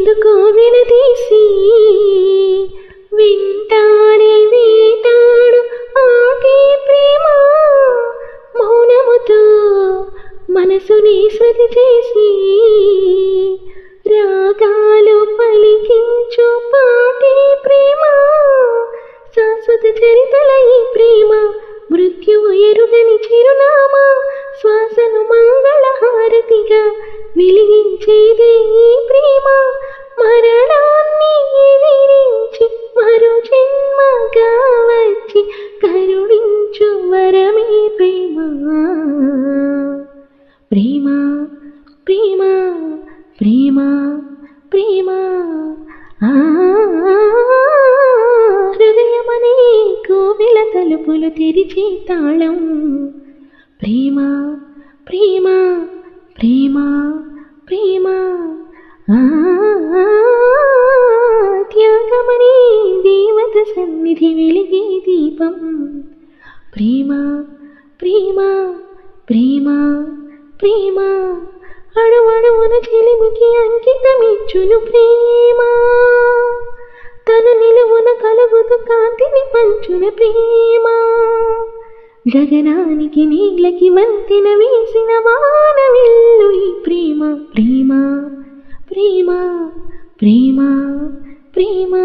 ఎందుకు విడదీసి వింటాడే వేటాడు ఆగే ప్రేమ మౌనముతో మనసుని శృతి చేసి రాగాలు పలికించు పాటే ప్రేమ శాశ్వత చరితల ఈ ప్రేమ మృత్యువు ఎరుగని చిరునామా శ్వాసను మంగళ హారతిగా వెలిగించేది ఈ ప్రేమ మరణాన్ని ఎదిరించి మరో జన్మగా వచ్చి కరుణించు వరమే ప్రేమ ప్రేమ ప్రేమ ప్రేమ ప్రేమ ఆ, హృదయమనే కోవెల తలుపులు తెరిచే తాళం ప్రేమ ప్రేమ ప్రేమ ప్రేమ ఆ, త్యాగమనే దేవత సన్నిధి వెలిగే దీపం ప్రేమ ప్రేమ ప్రేమ ప్రేమ అణువణువున చెలిమికి అంకితమిచ్చును ప్రేమ తన నిలువున కలుగుతూ కాంతిని పంచున ప్రేమ గగనానికి నీళ్ళకి వంతెన వేసిన వానవిల్లు ఈ ప్రేమ ప్రేమ ప్రేమ ప్రేమ ప్రేమ